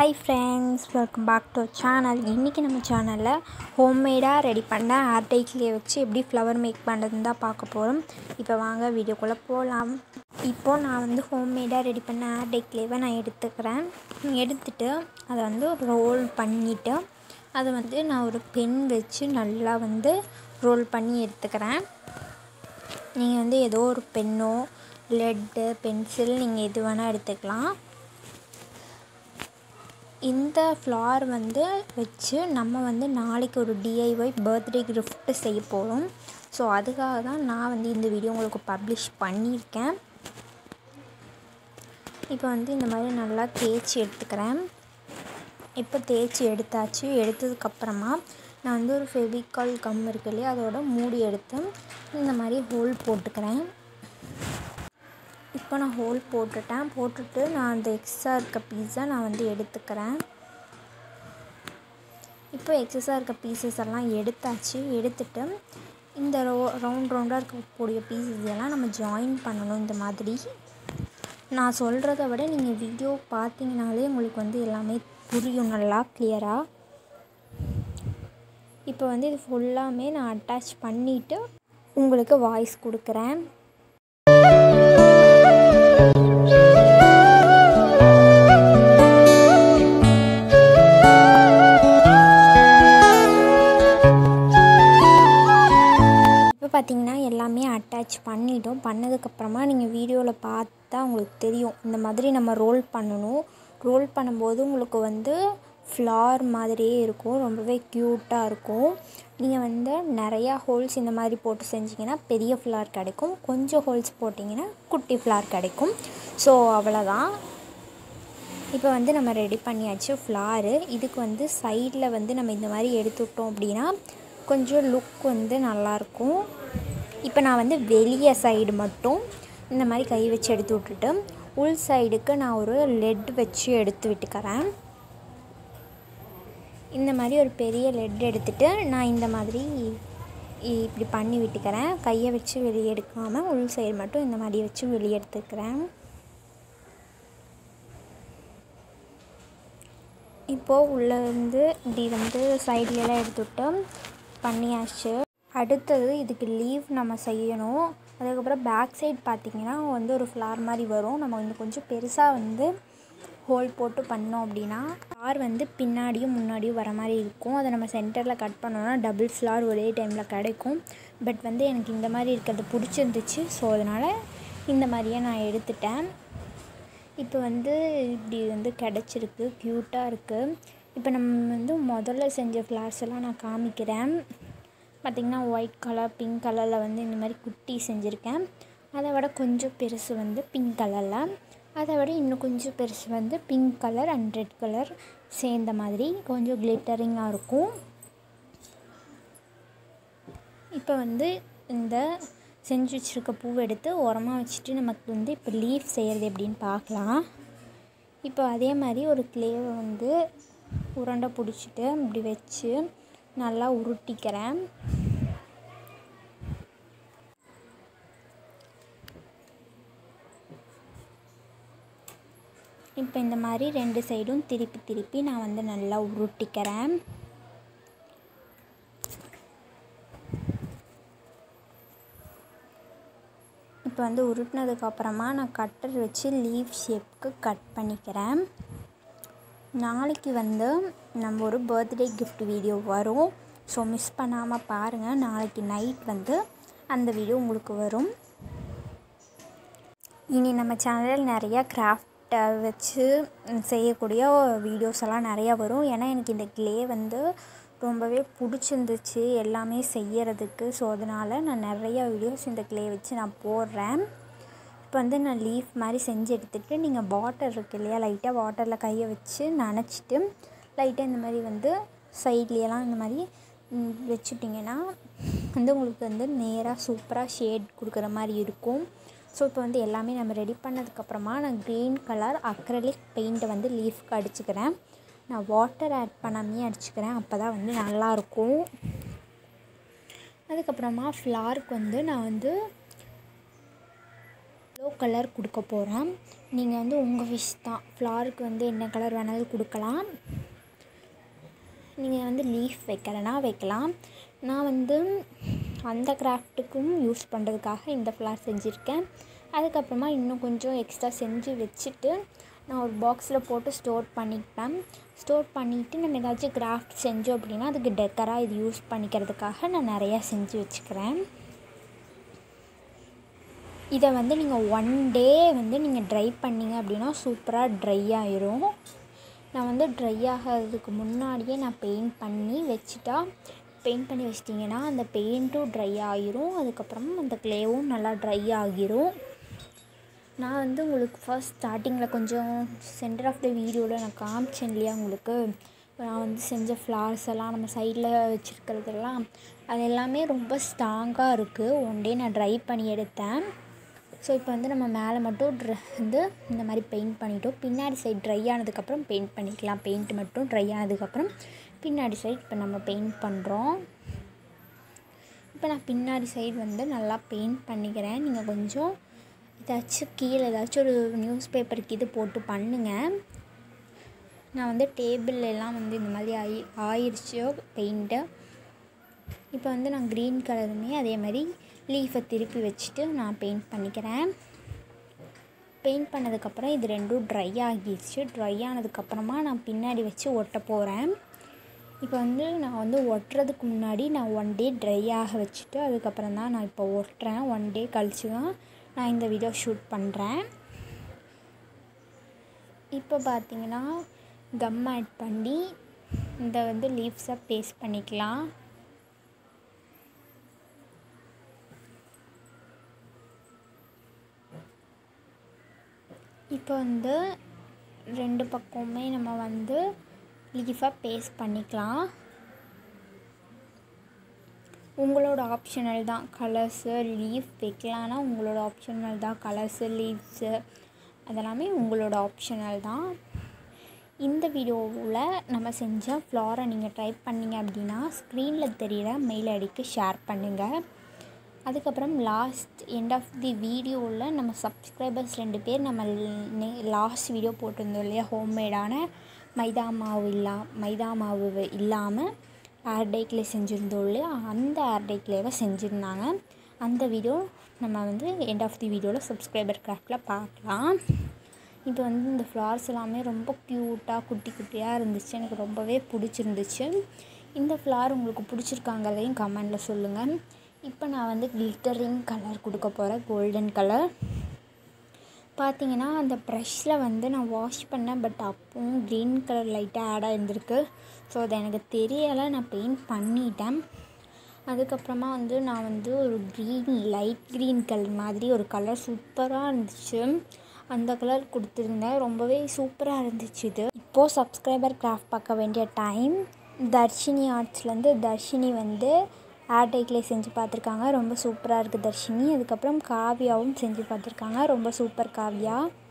hi friends welcome back to channel இன்றைக்கி நம்ம சேனலில் ஹோம்மேடாக ரெடி பண்ண ஆர்டைக்லேயே வச்சு எப்படி ஃப்ளவர் மேக் பண்ணுறதுன்னு தான் பார்க்க போகிறோம் இப்போ வாங்க வீடியோக்குள்ளே போகலாம் இப்போது நான் வந்து ஹோம்மேடாக ரெடி பண்ண ஆர்டைக்லேயே நான் எடுத்துக்கிறேன் எடுத்துட்டு அதை வந்து ரோல் பண்ணிவிட்டு அதை வந்து நான் ஒரு பென் வச்சு நல்லா வந்து ரோல் பண்ணி எடுத்துக்கிறேன் நீங்கள் வந்து ஏதோ ஒரு பென்னோ லெட்டு பென்சில் நீங்கள் எது வேணால் எடுத்துக்கலாம் இந்த ஃப்ளார் வந்து வச்சு நம்ம வந்து நாளைக்கு ஒரு டிஐஒய் பர்த்டே கிஃப்ட்டு செய்ய போகிறோம் ஸோ அதுக்காக தான் நான் வந்து இந்த வீடியோ உங்களுக்கு பப்ளிஷ் பண்ணியிருக்கேன் இப்போ வந்து இந்த மாதிரி நல்லா தேய்ச்சி எடுத்துக்கிறேன் இப்போ தேய்ச்சி எடுத்தாச்சு எடுத்ததுக்கப்புறமா நான் வந்து ஒரு ஃபெவிகால் கம் இருக்கு இல்லையா அதோட மூடி எடுத்து இந்த மாதிரி ஹோல் போட்டுக்கிறேன் இப்போ நான் ஹோல் போட்டுட்டேன் போட்டுட்டு நான் அந்த எக்ஸ்ட்ரா இருக்க பீஸை நான் வந்து எடுத்துக்கிறேன் இப்போ எக்ஸஸாக இருக்க பீசஸ் எல்லாம் எடுத்தாச்சு எடுத்துட்டு இந்த ரோ ரவுண்ட் ரவுண்டாக இருக்கக்கூடிய பீசஸ் எல்லாம் நம்ம ஜாயின் பண்ணணும் இந்த மாதிரி நான் சொல்கிறத விட நீங்கள் வீடியோ பார்த்தீங்கனாலே உங்களுக்கு வந்து எல்லாமே புரியும் நல்லா கிளியராக இப்போ வந்து இது ஃபுல்லாமே நான் அட்டாச் பண்ணிவிட்டு உங்களுக்கு வாய்ஸ் கொடுக்குறேன் இப்போ பார்த்தீங்கன்னா எல்லாமே அட்டாச் பண்ணிட்டோம் பண்ணதுக்கப்புறமா நீங்கள் வீடியோவில் பார்த்தா உங்களுக்கு தெரியும் இந்த மாதிரி நம்ம ரோல் பண்ணணும் ரோல் பண்ணும்போது உங்களுக்கு வந்து ஃப்ளார் மாதிரியே இருக்கும் ரொம்பவே க்யூட்டாக இருக்கும் நீங்கள் வந்து நிறையா ஹோல்ஸ் இந்த மாதிரி போட்டு செஞ்சிங்கன்னா பெரிய ஃப்ளார் கிடைக்கும் கொஞ்சம் ஹோல்ஸ் போட்டிங்கன்னா குட்டி ஃப்ளார் கிடைக்கும் ஸோ அவ்வளோதான் இப்போ வந்து நம்ம ரெடி பண்ணியாச்சு ஃப்ளாரு இதுக்கு வந்து சைடில் வந்து நம்ம இந்த மாதிரி எடுத்து விட்டோம் அப்படின்னா கொஞ்சம் லுக் வந்து நல்லாயிருக்கும் இப்போ நான் வந்து வெளியே சைடு மட்டும் இந்த மாதிரி கை வச்சு எடுத்து விட்டுட்டு உள் சைடுக்கு நான் ஒரு லெட் வச்சு எடுத்து விட்டுக்கிறேன் இந்த மாதிரி ஒரு பெரிய லெட் எடுத்துகிட்டு நான் இந்த மாதிரி இப்படி பண்ணி விட்டுக்கிறேன் கையை வச்சு வெளியே எடுக்காமல் உள் சைடு மட்டும் இந்த மாதிரி வச்சு வெளியே எடுத்துக்கிறேன் இப்போது உள்ளே வந்து இப்படி வந்து சைட்லலாம் எடுத்துவிட்டு பண்ணியாச்சு அடுத்தது இதுக்கு லீவ் நம்ம செய்யணும் அதுக்கப்புறம் பேக் சைடு பார்த்திங்கன்னா வந்து ஒரு ஃப்ளார் மாதிரி வரும் நம்ம வந்து கொஞ்சம் பெருசாக வந்து ஹோல் போட்டு பண்ணோம் அப்படின்னா ஃப்ளார் வந்து பின்னாடியும் முன்னாடியும் வர மாதிரி இருக்கும் அதை நம்ம சென்டரில் கட் பண்ணோன்னா டபுள் ஃப்ளார் ஒரே டைமில் கிடைக்கும் பட் வந்து எனக்கு இந்த மாதிரி இருக்கிறது பிடிச்சிருந்துச்சு ஸோ அதனால் இந்த மாதிரியே நான் எடுத்துட்டேன் இப்போ வந்து இப்படி வந்து கிடச்சிருக்கு க்யூட்டாக இருக்குது இப்போ நம்ம வந்து முதல்ல செஞ்ச ஃப்ளார்ஸ் எல்லாம் நான் காமிக்கிறேன் பார்த்திங்கன்னா ஒயிட் கலர் பிங்க் கலரில் வந்து இந்த மாதிரி குட்டி செஞ்சுருக்கேன் அதை விட கொஞ்சம் பெருசு வந்து பிங்க் கலரில் அதை விட இன்னும் கொஞ்சம் பெருசு வந்து pink colour and red colour சேர்ந்த மாதிரி கொஞ்சம் கிளிட்டரிங்காக இருக்கும் இப்போ வந்து இந்த செஞ்சு வச்சுருக்க பூவை எடுத்து உரமாக வச்சுட்டு நமக்கு வந்து இப்போ லீஃப் செய்கிறது எப்படின்னு பார்க்கலாம் இப்போ அதே மாதிரி ஒரு கிளேவை வந்து உருண்டை பிடிச்சிட்டு இப்படி வச்சு நல்லா உருட்டிக்கிறேன் இப்போ இந்த மாதிரி ரெண்டு சைடும் திருப்பி திருப்பி நான் வந்து நல்லா உருட்டிக்கிறேன் இப்போ வந்து உருட்டினதுக்கப்புறமா நான் கட்டர் வச்சு லீவ் ஷேப்க்கு கட் பண்ணிக்கிறேன் நாளைக்கு வந்து நம்ம ஒரு பர்த்டே கிஃப்ட் வீடியோ வரும் ஸோ மிஸ் பண்ணாமல் பாருங்கள் நாளைக்கு நைட் வந்து அந்த வீடியோ உங்களுக்கு வரும் இனி நம்ம சேனலில் நிறையா கிராஃப்டை வச்சு செய்யக்கூடிய வீடியோஸ் எல்லாம் நிறையா வரும் ஏன்னா எனக்கு இந்த க்ளே வந்து ரொம்பவே பிடிச்சிருந்துச்சு எல்லாமே செய்யறதுக்கு ஸோ அதனால் நான் நிறையா வீடியோஸ் இந்த க்ளே வச்சு நான் போடுறேன் இப்போ வந்து நான் லீஃப் மாதிரி செஞ்சு எடுத்துகிட்டு நீங்கள் வாட்டர் இருக்கு இல்லையா லைட்டாக வாட்டரில் கையை வச்சு நனைச்சிட்டு லைட்டாக இந்த மாதிரி வந்து சைட்லேயெல்லாம் இந்த மாதிரி வச்சுட்டிங்கன்னா வந்து உங்களுக்கு வந்து நேராக சூப்பராக ஷேட் கொடுக்குற மாதிரி இருக்கும் ஸோ இப்போ வந்து எல்லாமே நம்ம ரெடி பண்ணதுக்கப்புறமா நான் க்ரீன் கலர் அக்ரலிக் பெயிண்ட்டை வந்து லீஃப்க்கு அடிச்சுக்கிறேன் நான் வாட்டர் ஆட் பண்ணாமே அடிச்சுக்கிறேன் அப்போ தான் வந்து நல்லாயிருக்கும் அதுக்கப்புறமா ஃப்ளாருக்கு வந்து நான் வந்து எல்லோ கலர் கொடுக்க போகிறேன் நீங்கள் வந்து உங்கள் விஷ் தான் ஃப்ளாருக்கு வந்து என்ன கலர் வேணாலும் கொடுக்கலாம் நீங்கள் வந்து லீஃப் வைக்கலைன்னா வைக்கலாம் நான் வந்து அந்த கிராஃப்ட்டுக்கும் யூஸ் பண்ணுறதுக்காக இந்த ஃப்ளார் செஞ்சுருக்கேன் அதுக்கப்புறமா இன்னும் கொஞ்சம் எக்ஸ்ட்ரா செஞ்சு வச்சுட்டு நான் ஒரு பாக்ஸில் போட்டு ஸ்டோர் பண்ணிப்பேன் ஸ்டோர் பண்ணிவிட்டு நம்ம ஏதாச்சும் கிராஃப்ட் செஞ்சோம் அப்படின்னா அதுக்கு டெக்கராக இது யூஸ் பண்ணிக்கிறதுக்காக நான் நிறையா செஞ்சு வச்சுக்கிறேன் இதை வந்து நீங்கள் ஒன் டே வந்து நீங்கள் ட்ரை பண்ணிங்க அப்படின்னா சூப்பராக ட்ரை ஆயிரும் நான் வந்து ட்ரை ஆகிறதுக்கு முன்னாடியே நான் பெயிண்ட் பண்ணி வச்சுட்டா பெயிண்ட் பண்ணி வச்சிட்டிங்கன்னா அந்த பெயிண்ட்டும் ட்ரை ஆகிரும் அதுக்கப்புறம் அந்த க்ளேவும் நல்லா ட்ரை ஆகிரும் நான் வந்து உங்களுக்கு ஃபர்ஸ்ட் ஸ்டார்டிங்கில் கொஞ்சம் சென்டர் ஆஃப் த வீடியோவில் நான் காமிச்சேன் இல்லையா உங்களுக்கு நான் வந்து செஞ்ச ஃப்ளார்ஸ் எல்லாம் நம்ம சைடில் வச்சுருக்கிறதெல்லாம் அது எல்லாமே ரொம்ப ஸ்ட்ராங்காக இருக்குது ஒன் டே நான் ட்ரை பண்ணி எடுத்தேன் ஸோ இப்போ வந்து நம்ம மேலே மட்டும் ட்ர வந்து இந்த மாதிரி பெயிண்ட் பண்ணிட்டோம் பின்னாடி சைடு ட்ரை ஆனதுக்கப்புறம் பெயிண்ட் பண்ணிக்கலாம் பெயிண்ட் மட்டும் ட்ரை ஆனதுக்கப்புறம் பின்னாடி சைடு இப்போ நம்ம பெயிண்ட் பண்ணுறோம் இப்போ நான் பின்னாடி சைடு வந்து நல்லா பெயிண்ட் பண்ணிக்கிறேன் நீங்கள் கொஞ்சம் ஏதாச்சும் கீழே ஏதாச்சும் ஒரு நியூஸ் பேப்பருக்கு இது போட்டு பண்ணுங்கள் நான் வந்து டேபிள் எல்லாம் வந்து இந்த மாதிரி ஆயி ஆயிடுச்சு பெயிண்ட்டு இப்போ வந்து நான் க்ரீன் கலருமே அதே மாதிரி லீஃபை திருப்பி வச்சுட்டு நான் பெயிண்ட் பண்ணிக்கிறேன் பெயிண்ட் பண்ணதுக்கப்புறம் இது ரெண்டும் ட்ரை ஆகிடுச்சு ட்ரை ஆனதுக்கப்புறமா நான் பின்னாடி வச்சு ஒட்ட போகிறேன் இப்போ வந்து நான் வந்து ஒட்டுறதுக்கு முன்னாடி நான் ஒன் டே ட்ரை ஆக வச்சுட்டு அதுக்கப்புறம் தான் நான் இப்போ ஒட்டுறேன் ஒன் டே கழிச்சு தான் நான் இந்த வீடியோ ஷூட் பண்ணுறேன் இப்போ பார்த்தீங்கன்னா கம் ஆட் பண்ணி இந்த வந்து லீவ்ஸை பேஸ்ட் பண்ணிக்கலாம் இப்போ வந்து ரெண்டு பக்கமுமே நம்ம வந்து லீஃபாக பேஸ்ட் பண்ணிக்கலாம் உங்களோட ஆப்ஷனல் தான் கலர்ஸு லீஃப் வைக்கலான்னா உங்களோட ஆப்ஷனல் தான் கலர்ஸு லீவ்ஸு அதெல்லாமே உங்களோட ஆப்ஷனல் தான் இந்த வீடியோவில் நம்ம செஞ்ச ஃப்ளாரை நீங்கள் டைப் பண்ணிங்க அப்படின்னா ஸ்க்ரீனில் தெரிகிற மெயில் ஐடிக்கு ஷேர் பண்ணுங்கள் அதுக்கப்புறம் லாஸ்ட் எண்ட் ஆஃப் தி வீடியோவில் நம்ம சப்ஸ்கிரைபர்ஸ் ரெண்டு பேர் நம்ம லாஸ்ட் வீடியோ போட்டிருந்தோம் இல்லையா ஹோம்மேடான மைதா மாவு இல்லா மைதா மாவு இல்லாமல் ஏர்டேக்லே செஞ்சுருந்தோம் இல்லையா அந்த ஏர்டேக்லேயே செஞ்சுருந்தாங்க அந்த வீடியோ நம்ம வந்து எண்ட் ஆஃப் தி வீடியோவில் சப்ஸ்கிரைபர் கிராஃப்டில் பார்க்கலாம் இப்போ வந்து இந்த ஃப்ளார்ஸ் எல்லாமே ரொம்ப க்யூட்டாக குட்டி குட்டியாக இருந்துச்சு எனக்கு ரொம்பவே பிடிச்சிருந்துச்சு இந்த ஃப்ளார் உங்களுக்கு பிடிச்சிருக்காங்கிறதையும் கமெண்டில் சொல்லுங்கள் இப்போ நான் வந்து கிளிட்டரிங் கலர் கொடுக்க போகிறேன் கோல்டன் கலர் பார்த்தீங்கன்னா அந்த ப்ரஷ்ஷில் வந்து நான் வாஷ் பண்ணேன் பட் அப்பவும் க்ரீன் கலர் லைட்டாக ஆட் ஆகிருந்திருக்கு ஸோ அது எனக்கு தெரியலை நான் பெயிண்ட் பண்ணிட்டேன் அதுக்கப்புறமா வந்து நான் வந்து ஒரு க்ரீன் லைட் க்ரீன் கலர் மாதிரி ஒரு கலர் சூப்பராக இருந்துச்சு அந்த கலர் கொடுத்துருந்தேன் ரொம்பவே சூப்பராக இருந்துச்சு இது இப்போது சப்ஸ்கிரைபர் கிராஃப்ட் பார்க்க வேண்டிய டைம் தர்ஷினி ஆர்ட்ஸ்லேருந்து தர்ஷினி வந்து ஏர்டைக்கில் செஞ்சு பார்த்துருக்காங்க ரொம்ப சூப்பராக இருக்குது தர்ஷினி அதுக்கப்புறம் காவியாவும் செஞ்சு பார்த்துருக்காங்க ரொம்ப சூப்பர் காவியா